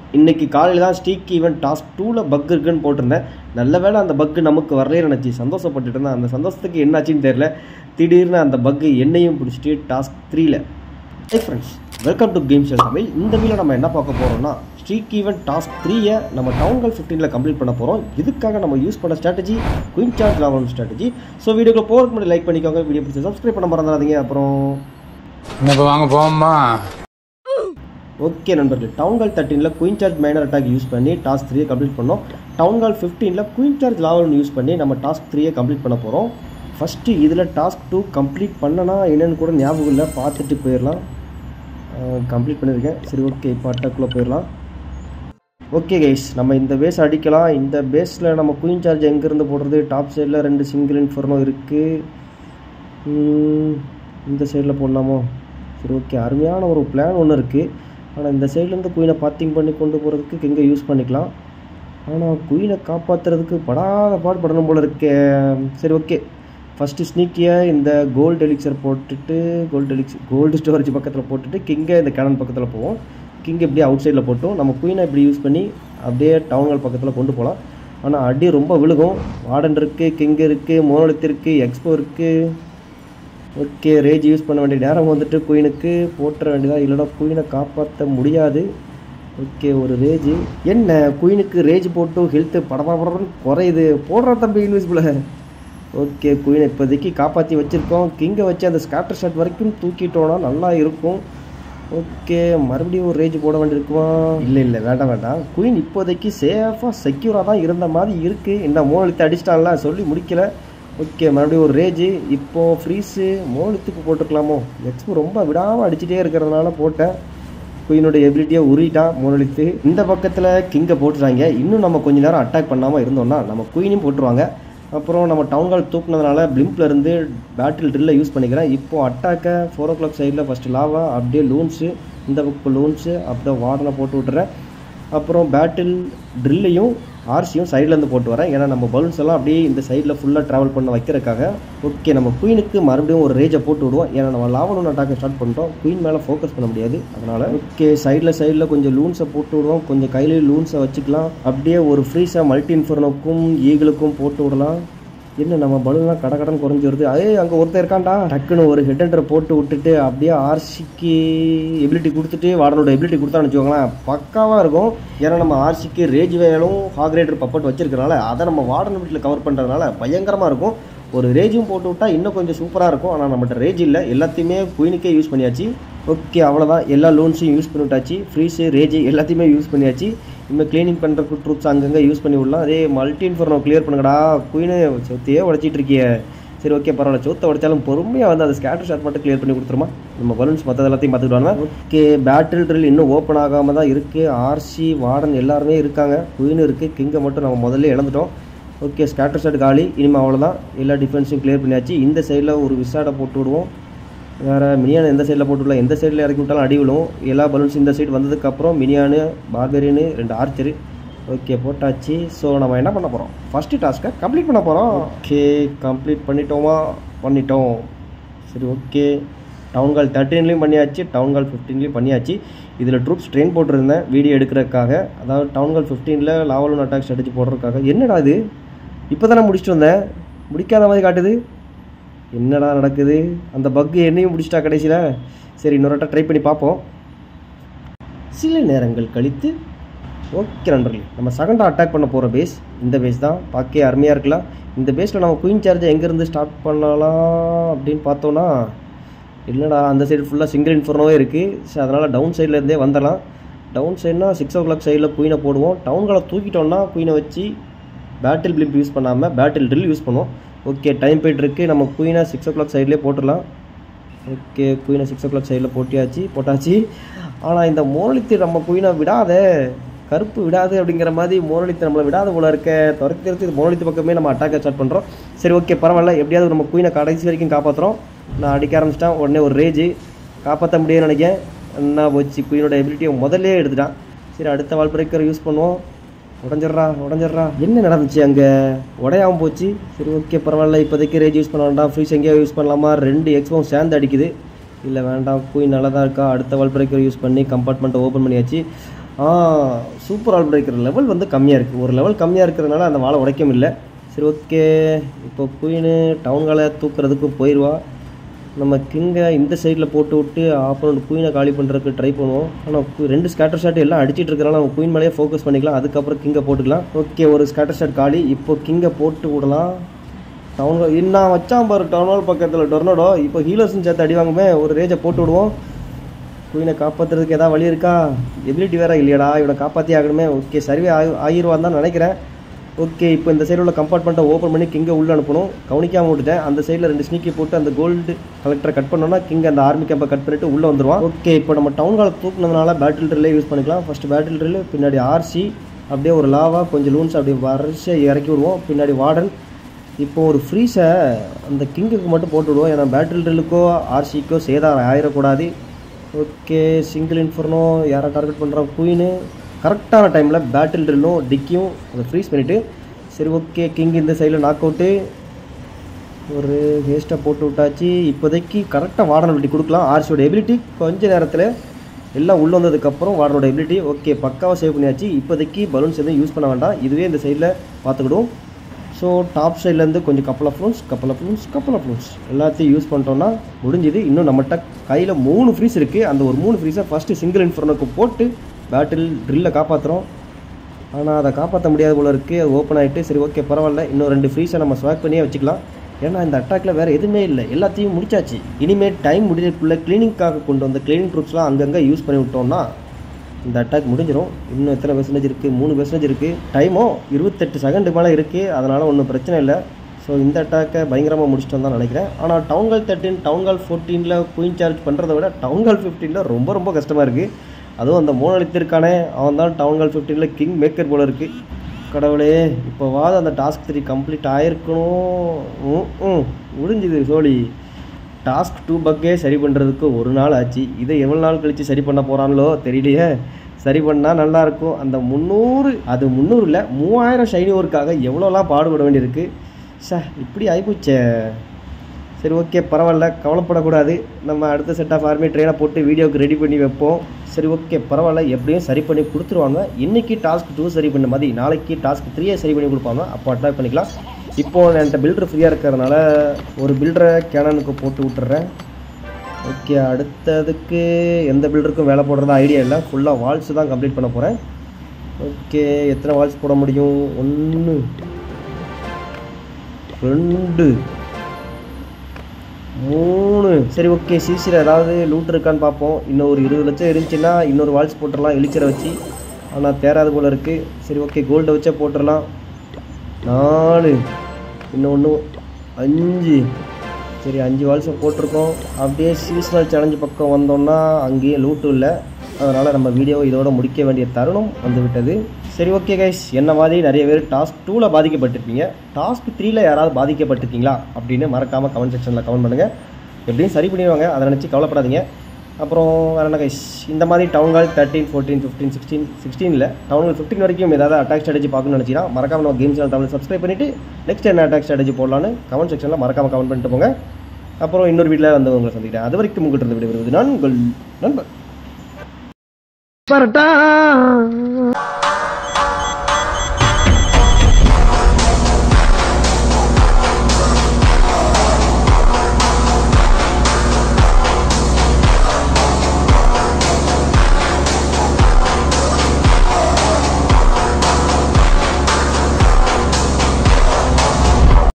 இன்னைக்கு காலையில் தான் ஸ்டீக் ஈவெண்ட் டாஸ்க் டூவில் பக் இருக்குன்னு போட்டிருந்தேன் நல்ல வேளை அந்த பக்கு நமக்கு வரலே நினச்சி சந்தோஷப்பட்டுட்டு இருந்தேன் அந்த சந்தோஷத்துக்கு என்னாச்சுன்னு தெரியல திடீர்னு அந்த பக்கு என்னையும் பிடிச்சிட்டு டாஸ்க் த்ரீல hi friends welcome to game share Tamil இந்த வீடியோ நம்ம என்ன பார்க்க போகிறோம்னா ஸ்ட்ரீக் ஈவெண்ட் டாஸ்க் த்ரீயை நம்ம டவுன்கள் ஃபிஃப்டீனில் கம்ப்ளீட் பண்ண போகிறோம் இதுக்காக நம்ம யூஸ் பண்ண strategy queen charge lavaloon strategy so வீடியோக்கு போகிறதுக்கு முன்னாடி லைக் பண்ணிக்கோங்க வீடியோ பிடிச்சி சப்ஸ்கிரைப் பண்ண மறந்துடாதீங்க அப்புறம் இப்போ வாங்க போவோமா ஓகே நண்பர்களே டவுன்கால் தேர்ட்டீனில் queen charge miner attack use பண்ணி டாஸ்க் த்ரீயை கம்ப்ளீட் பண்ணோம் டவுன்கால் ஃபிஃப்டீனில் குயின் சார்ஜ் லாவல் யூஸ் பண்ணி நம்ம டாஸ்க் த்ரீயை கம்ப்ளீட் பண்ண போகிறோம் ஃபஸ்ட்டு இதில் டாஸ்க் டூ கம்ப்ளீட் பண்ணனா என்னன்னு கூட ஞாபகம் இல்லை பார்த்துட்டு போயிடலாம் கம்ப்ளீட் பண்ணியிருக்கேன் சரி ஓகே இப்போ அட்டாக்குள்ளே போயிடலாம் ஓகே கைஸ் நம்ம இந்த பேஸ் அடிக்கலாம் இந்த பேஸில் நம்ம குயின் சார்ஜ் எங்கேருந்து போடுறது டாப் சைடில் ரெண்டு சிங்கிள் இன்ஃபர்னோ இருக்குது இந்த சைடில் போடலாமோ சரி ஓகே அருமையான ஒரு பிளான் ஒன்று இருக்குது ஆனால் இந்த சைட்லேருந்து குயினை பாத்திங் பண்ணி கொண்டு போகிறதுக்கு கிங்கை யூஸ் பண்ணிக்கலாம் ஆனால் குயினை காப்பாற்றுறதுக்கு படாத பாடுபடணும் போல இருக்கே சரி ஓகே ஃபஸ்ட்டு ஸ்னீக்கியை இந்த கோல்டு எலிக்சர் போட்டுட்டு கோல்டு எலிக்ஸ் கோல்டு ஸ்டோரேஜ் பக்கத்தில் போட்டுட்டு கிங்கை இந்த கேனன் பக்கத்தில் போவோம் கிங் இப்படியே அவுட் சைடில் போட்டோம் நம்ம குயினை இப்படி யூஸ் பண்ணி அப்படியே டவுன்கள் பக்கத்தில் கொண்டு போகலாம் ஆனால் அடி ரொம்ப விழுகும் வார்டன் இருக்குது கிங் இருக்குது மோனலித் இருக்குது எக்ஸ்போ இருக்குது ஓகே ரேஜ் யூஸ் பண்ண வேண்டிய நேரம் வந்துட்டு குயினுக்கு போட்டுற வேண்டியதா இல்லைனா குயினை காப்பாற்ற முடியாது ஓகே ஒரு ரேஜ் என்ன குயினுக்கு ரேஜ் போட்டு ஹெல்த்து படபடன்னு குறையுது போடுற தம்பி இன்விசிபிள் ஓகே குயினை இப்போதைக்கு காப்பாற்றி வச்சுருக்கோம் கிங்கை வச்சு அந்த ஸ்கேட்டர் ஷாட் வரைக்கும் தூக்கிட்டோன்னா நல்லா இருக்கும் ஓகே மறுபடியும் ஒரு ரேஜ் போட வேண்டியிருக்குமா இல்லை இல்லை வேண்டாம் வேண்டாம் குயின் இப்போதைக்கு சேஃபாக செக்யூராக தான் இருந்த மாதிரி இருக்குது இந்த மூணு அடிச்சிட்டான்ல சொல்லி முடிக்கல ஓகே மறுபடியும் ஒரு ரேஜு இப்போது ஃப்ரீஸு மோலித்துக்கு போட்டுக்கலாமோ எக்ஸ்போ ரொம்ப விடாமல் அடிச்சுட்டே இருக்கிறதுனால போட்டேன் குயினோட எபிலிட்டியை உருட்டான் மோனலித்து இந்த பக்கத்தில் கிங்கை போட்டுறாங்க இன்னும் நம்ம கொஞ்ச நேரம் அட்டாக் பண்ணாமல் இருந்தோம்னா நம்ம குயினையும் போட்டுருவாங்க அப்புறம் நம்ம டவுன்கால் தூக்குனதுனால பிளிம்பில் இருந்து பேட்டில் ட்ரில்லை யூஸ் பண்ணிக்கிறேன் இப்போது அட்டாக்கை ஃபோர் ஓ கிளாக் சைடில் ஃபஸ்ட்டு லாவா அப்படியே லூன்ஸு இந்த பக்கம் லூன்ஸு அப்படியே வார்டனை போட்டு விட்டுறேன் அப்புறம் பேட்டில் ட்ரில்லையும் ஆர்சியும் சைட்லேருந்து போட்டு வரேன் ஏன்னா நம்ம பலூன்ஸ் எல்லாம் அப்படியே இந்த சைடில் ஃபுல்லாக ட்ராவல் பண்ண வைக்கிறதுக்காக ஓகே நம்ம குயினுக்கு மறுபடியும் ஒரு ரேஜை போட்டு விடுவோம் ஏன்னா நம்ம லாவன் அட்டாக்கை ஸ்டார்ட் பண்ணிட்டோம் குயின் மேலே ஃபோக்கஸ் பண்ண முடியாது அதனால் ஓகே சைடில் சைடில் கொஞ்சம் லூன்ஸை போட்டு விடுவோம் கொஞ்சம் கையிலேயே லூன்ஸை வச்சுக்கலாம் அப்படியே ஒரு ஃப்ரீஸாக மல்டி இன்ஃபர்னுக்கும் ஈகிளுக்கும் போட்டு விடலாம் என்ன நம்ம பலூன்லாம் கட கடன் குறைஞ்சி வருது அதே அங்கே ஒருத்தர் இருக்கான்டா டக்குன்னு ஒரு ஹெட் ஹண்டரை போட்டு விட்டுட்டு அப்படியே ஆர்சிக்கு எபிலிட்டி கொடுத்துட்டு வார்டனோட எபிலிட்டி கொடுத்தான்னு வச்சுக்கோங்களேன் பக்காவாக இருக்கும் ஏன்னா நம்ம ஆர்சிக்கு ரேஜ் வேலும் ஹாக்ரேட்டர் பப்பட் வச்சிருக்கனால அதை நம்ம வார்டன் வீட்டில் கவர் பண்ணுறதுனால பயங்கரமாக இருக்கும் ஒரு ரேஜும் போட்டு விட்டா இன்னும் கொஞ்சம் சூப்பராக இருக்கும் ஆனால் நம்மகிட்ட ரேஜ் இல்லை எல்லாத்தையுமே குயினுக்கே யூஸ் பண்ணியாச்சு ஓகே அவ்வளோதான் எல்லா லோன்ஸையும் யூஸ் பண்ணிவிட்டாச்சு ஃப்ரீஸு ரேஜ் எல்லாத்தையுமே யூஸ் பண்ணியாச்சு இனிமேல் க்ளீனிங் பண்ணுறதுக்கு ட்ரூப்ஸ் அங்கங்கே யூஸ் பண்ணி விடலாம் அதே மல்டி இன்ஃபர்னோ கிளியர் பண்ணுங்கடா குயினு சொத்தையே உடச்சிட்டு இருக்கிய சரி ஓகே பரவாயில்ல சொத்தை உடைச்சாலும் பொறுமையாக வந்து அந்த ஸ்கேட்டர் ஷாட் மட்டும் கிளியர் பண்ணி கொடுத்துருமா நம்ம பலூன்ஸ் மற்ற எல்லாத்தையும் பார்த்துக்கிடுவாங்க ஓகே பேட்டில் ட்ரில் இன்னும் ஓப்பன் ஆகாமல் தான் இருக்குது ஆர்சி வார்டன் எல்லாருமே இருக்காங்க குயின் இருக்குது கிங்கை மட்டும் நம்ம முதல்ல இழந்துட்டோம் ஓகே ஸ்கேட்டர் ஷாட் காலி இனிமேல் அவ்வளோதான் எல்லா டிஃபென்ஸையும் கிளியர் பண்ணியாச்சு இந்த சைடில் ஒரு விசாடை போட்டு விடுவோம் வேறு மினியான் எந்த சைடில் போட்டு விடலாம் எந்த சைடில் இறக்கி விட்டாலும் அடி விழும் எல்லா பலூன்ஸ் இந்த சைடு வந்ததுக்கப்புறம் மினியானு பார்பரியனு ரெண்டு ஆர்ச்சரு ஓகே போட்டாச்சு ஸோ நம்ம என்ன பண்ண போகிறோம் ஃபஸ்ட்டு டாஸ்க்கை கம்ப்ளீட் பண்ண போகிறோம் ஓகே கம்ப்ளீட் பண்ணிட்டோமா பண்ணிட்டோம் சரி ஓகே டவுன்கால் தேர்ட்டீன்லேயும் பண்ணியாச்சு டவுன்கால் ஃபிஃப்டீன்லேயும் பண்ணியாச்சு இதில் ட்ரூப்ஸ் ட்ரெயின் போட்டிருந்தேன் வீடியோ எடுக்கிறதுக்காக அதாவது டவுன்கால் ஃபிஃப்டீனில் லாவல் அட்டாக் ஸ்ட்ராட்டஜி போடுறதுக்காக என்னடா இது இப்போ தானே முடிச்சுட்டு வந்தேன் முடிக்காத மாதிரி காட்டுது என்னடா நடக்குது அந்த பக்கு என்னையும் முடிச்சிட்டா கடைசியில் சரி இன்னொரு ட்ரை பண்ணி பார்ப்போம் சில நேரங்கள் கழித்து ஓகே நண்பர்களே நம்ம செகண்டாக அட்டாக் பண்ண போகிற பேஸ் இந்த பேஸ் தான் பார்க்க அருமையாக இருக்கலாம் இந்த பேஸில் நம்ம குயின் சார்ஜை எங்கேருந்து ஸ்டார்ட் பண்ணலாம் அப்படின்னு பார்த்தோன்னா இல்லைடா அந்த சைடு ஃபுல்லாக சிங்கிள் இன்ஃபர்னோவே இருக்குது ஸோ அதனால் டவுன் சைட்லேருந்தே வந்துடலாம் டவுன் சைட்னா சிக்ஸ் ஓ கிளாக் சைடில் குயினை போடுவோம் டவுன்களை தூக்கிட்டோம்னா குயினை வச்சு பேட்டில் பிளிம்ப் யூஸ் பண்ணாமல் பேட்டில் ட்ரில் யூஸ் பண்ணுவோம் ஓகே டைம் போய்ட்டு இருக்கு நம்ம குயினை சிக்ஸ் ஓ கிளாக் சைட்லேயே போட்டுடலாம் ஓகே குயினை சிக்ஸ் ஓ கிளாக் சைடில் போட்டியாச்சு போட்டாச்சு ஆனால் இந்த மோனலித்து நம்ம குயினை விடாத கருப்பு விடாது அப்படிங்கிற மாதிரி மோனலித்து நம்மளை விடாத போல இருக்க துரத்தி துரத்தி இது மோனலித்து பக்கமே நம்ம அட்டாக்கை ஸ்டார்ட் பண்ணுறோம் சரி ஓகே பரவாயில்ல எப்படியாவது நம்ம குயினை கடைசி வரைக்கும் காப்பாற்றுறோம் நான் அடிக்க ஆரம்பிச்சிட்டேன் உடனே ஒரு ரேஜ் காப்பாற்ற முடியும்னு நினைக்கிறேன் என்ன போச்சு குயினோட எபிலிட்டியை முதல்லே எடுத்துட்டான் சரி அடுத்த வால் பிரேக்கர் யூஸ் பண்ணுவோம் உடஞ்சிட்றா உடஞ்சிட்றா என்ன நடந்துச்சு அங்கே உடையாம போச்சு சரி ஓகே பரவாயில்ல இப்போதைக்கு ரேஜ் யூஸ் பண்ண வேண்டாம் ஃப்ரீஸ் எங்கேயோ யூஸ் பண்ணலாமா ரெண்டு எக்ஸ்போம் சேர்ந்து அடிக்குது இல்லை வேண்டாம் குயின் நல்லா தான் இருக்கா அடுத்த வால் பிரேக்கர் யூஸ் பண்ணி கம்பார்ட்மெண்ட்டை ஓப்பன் பண்ணியாச்சு ஆ சூப்பர் ஆல் பிரேக்கர் லெவல் வந்து கம்மியாக இருக்குது ஒரு லெவல் கம்மியாக இருக்கிறதுனால அந்த வாழை உடைக்க இல்லை சரி ஓகே இப்போ குயினு டவுன்காலை தூக்குறதுக்கு போயிடுவா நம்ம கிங்கை இந்த சைடில் போட்டு விட்டு ஆப்போனண்ட் குயினை காலி பண்ணுறதுக்கு ட்ரை பண்ணுவோம் ஆனால் ரெண்டு ஸ்கேட்டர் ஷாட் எல்லாம் அடிச்சிட்டு இருக்கிறனால நம்ம குயின் மேலேயே ஃபோக்கஸ் பண்ணிக்கலாம் அதுக்கப்புறம் கிங்கை போட்டுக்கலாம் ஓகே ஒரு ஸ்கேட்டர் ஷாட் காலி இப்போ கிங்கை போட்டு விடலாம் டவுன் இன்னும் வச்சான் பாரு டவுன் ஹால் பக்கத்தில் டொர்னடோ இப்போ ஹீலர்ஸும் சேர்த்து அடி வாங்குமே ஒரு ரேஜை போட்டு விடுவோம் குயினை காப்பாற்றுறதுக்கு ஏதாவது வழி இருக்கா எபிலிட்டி வேற இல்லையாடா இவனை காப்பாற்றி ஆகணுமே ஓகே சர்வே ஆகி ஆகிருவான் தான் நினைக்கிறேன் ஓகே இப்போ இந்த சைடில் உள்ள கம்பார்ட்மெண்ட்டை ஓப்பன் பண்ணி கிங்கை உள்ளே அனுப்பணும் கவனிக்காமல் விட்டுட்டேன் அந்த சைடில் ரெண்டு ஸ்னீக்கி போட்டு அந்த கோல்டு கலெக்டரை கட் பண்ணோம்னா கிங் அந்த ஆர்மி கேம்பை கட் பண்ணிட்டு உள்ளே வந்துருவான் ஓகே இப்போ நம்ம டவுன் ஹால் தூக்குனதுனால பேட்டில் ட்ரில்லே யூஸ் பண்ணிக்கலாம் ஃபர்ஸ்ட் பேட்டில் ட்ரில் பின்னாடி ஆர்சி அப்படியே ஒரு லாவா கொஞ்சம் லூன்ஸ் அப்படியே வரிசையாக இறக்கி விடுவோம் பின்னாடி வார்டன் இப்போ ஒரு ஃப்ரீஸை அந்த கிங்குக்கு மட்டும் போட்டு விடுவோம் ஏன்னா பேட்டில் ட்ரில்லுக்கோ ஆர்சிக்கோ சேதாரம் ஆயிடக்கூடாது ஓகே சிங்கிள் இன்ஃபர்னோ யாரை டார்கெட் பண்ணுறோம் குயினு கரெக்டான டைமில் பேட்டில் ட்ரில்லும் டிக்கியும் அதை ஃப்ரீஸ் பண்ணிவிட்டு சரி ஓகே கிங் இந்த சைடில் நாக் அவுட்டு ஒரு வேஸ்ட்டாக போட்டு விட்டாச்சு இப்போதைக்கு கரெக்டாக வார்டன் ability கொடுக்கலாம் ஆர்சியோட எபிலிட்டி கொஞ்ச நேரத்தில் எல்லாம் உள்ளே வந்ததுக்கப்புறம் வார்டனோட எபிலிட்டி ஓகே பக்காவாக சேவ் பண்ணியாச்சு இப்போதைக்கு பலூன்ஸ் எதுவும் யூஸ் பண்ண வேண்டாம் இதுவே இந்த சைடில் பார்த்துக்கிடுவோம் ஸோ டாப் சைட்லேருந்து கொஞ்சம் couple of ஃப்ளூன்ஸ் couple of ஃப்ளூன்ஸ் couple of ஃப்ளூன்ஸ் எல்லாத்தையும் யூஸ் பண்ணிட்டோம்னா முடிஞ்சுது இன்னும் நம்மகிட்ட கையில் மூணு ஃப்ரீஸ் இருக்குது அந்த ஒரு மூணு ஃப்ரீஸை ஃபஸ்ட்டு சிங்கிள் இன்ஃபர்னுக்கு போட்டு பேட்டில் ட்ரில்லை காப்பாற்றுறோம் ஆனால் அதை காப்பாற்ற முடியாத போல இருக்குது அது ஓப்பன் ஆகிட்டு சரி ஓகே பரவாயில்ல இன்னும் ரெண்டு ஃப்ரீஸை நம்ம ஸ்வாக் பண்ணியே வச்சுக்கலாம் ஏன்னா இந்த அட்டாக்ல வேறு எதுவுமே இல்லை எல்லாத்தையும் முடிச்சாச்சு இனிமேல் டைம் முடிஞ்சதுக்குள்ளே க்ளீனிங்காக கொண்டு வந்த க்ளீனிங் ட்ரூப்ஸ்லாம் அங்கங்கே யூஸ் பண்ணி விட்டோம்னா இந்த அட்டாக் முடிஞ்சிடும் இன்னும் எத்தனை பெர்சன்டேஜ் இருக்குது மூணு பெர்சன்டேஜ் இருக்குது டைமோ இருபத்தெட்டு செகண்ட் மேலே இருக்குது அதனால் ஒன்றும் பிரச்சனை இல்லை ஸோ இந்த அட்டாக்கை பயங்கரமாக முடிச்சிட்டோம் தான் நினைக்கிறேன் ஆனால் டவுன்கால் தேர்ட்டின் டவுன்கால் ஃபோர்டீனில் குயின் சார்ஜ் பண்ணுறத விட டவுன்கால் ஃபிஃப்டீனில் ரொம்ப ரொம்ப கஷ்டமாக இருக்குது அதுவும் அந்த மோனலித்திற்கானே அவன் தான் டவுன்கால் ஃபிஃப்டீனில் கிங் மேக்கர் போல இருக்குது கடவுளே இப்போவாது அந்த டாஸ்க் த்ரீ கம்ப்ளீட் ஆயிருக்கணும் ம், ம் முடிஞ்சுது சோழி டாஸ்க் டூ பக்கே சரி பண்ணுறதுக்கு ஒரு நாள் ஆச்சு இதை எவ்வளோ நாள் கழித்து சரி பண்ண போகிறாங்களோ தெரியலையே சரி பண்ணால் நல்லாயிருக்கும் அந்த முந்நூறு அது முந்நூறு இல்லை மூவாயிரம் ஷைனி ஒர்க்காக எவ்வளோலாம் பாடுபட வேண்டியிருக்கு சே இப்படி ஆகிப்போச்சே சரி ஓகே பரவாயில்ல கவலைப்படக்கூடாது நம்ம அடுத்த செட் ஆஃப் ஆர்மி ட்ரெயினை போட்டு வீடியோக்கு ரெடி பண்ணி வைப்போம் சரி ஓகே பரவாயில்ல எப்படியும் சரி பண்ணி கொடுத்துருவாங்க இன்றைக்கி டாஸ்க் டூ சரி பண்ண மாதிரி நாளைக்கு டாஸ்க் த்ரீயை சரி பண்ணி கொடுப்பாங்க அப்போ அட்டாக் பண்ணிக்கலாம் இப்போ என்கிட்ட பில்டர் ஃப்ரீயாக இருக்கிறதுனால ஒரு பில்டரை கேனனுக்கு போட்டு விட்டுறேன் ஓகே அடுத்ததுக்கு எந்த பில்டருக்கும் வேலை போடுறதா ஐடியா இல்லை ஃபுல்லாக வால்ஸ் தான் கம்ப்ளீட் பண்ண போகிறேன் ஓகே எத்தனை வால்ஸ் போட முடியும் ஒன்று ரெண்டு மூணு சரி ஓகே சிசியில் ஏதாவது லூட் இருக்கான்னு பார்ப்போம் இன்னும் ஒரு இருபது லட்சம் இருந்துச்சுன்னா இன்னொரு வால்ஸ் போட்டுடலாம் எலிச்சரை வச்சு ஆனால் தேராது போல் இருக்குது சரி ஓகே கோல்டை வச்சே போட்டுடலாம் நாலு இன்னும் ஒன்று அஞ்சு சரி அஞ்சு வால்ஸை போட்டிருக்கோம் அப்படியே சீசனல் சேலஞ்சு பக்கம் வந்தோம்னா அங்கேயே லூட்டும் இல்லை அதனால் நம்ம வீடியோ இதோட முடிக்க வேண்டிய தருணம் வந்து விட்டது சரி ஓகே கைஸ் என்ன மாதிரி நிறைய பேர் டாஸ்க் டூவில் பாதிக்கப்பட்டிருப்பீங்க டாஸ்க் த்ரீல யாராவது பாதிக்கப்பட்டிருக்கீங்களா அப்படின்னு மறக்காமல் கமெண்ட் செக்ஷனில் கமெண்ட் பண்ணுங்கள் எப்படியும் சரி பண்ணிடுவாங்க அதை நினச்சி கவலைப்படாதீங்க அப்புறம் வேறு என்ன கைஸ் இந்த மாதிரி town hall thirteen fourteen fifteen sixteen சிக்ஸ்டீனில் டவுன்கால் ஃபிஃப்டின் வரைக்கும் ஏதாவது அட்டாக் ஸ்ட்ராட்டஜி பார்க்கணும்னு நினச்சினா மறக்காம நம்ம கேம் சேனல் தமிழ் சப்ஸ்கிரைப் பண்ணிவிட்டு நெக்ஸ்ட் என்ன அட்டாக் ஸ்ட்ராட்டஜி போடலான்னு கமெண்ட் செக்ஷனில் மறக்காம கமெண்ட் பண்ணிட்டு போங்க அப்புறம் இன்னொரு வீட்டில் வந்து உங்களை சந்திக்கிறேன் அது வரைக்கும் உங்கள்கிட்ட இருந்து விடைபெறுவது நான் உங்கள் நண்பர் பரட்டா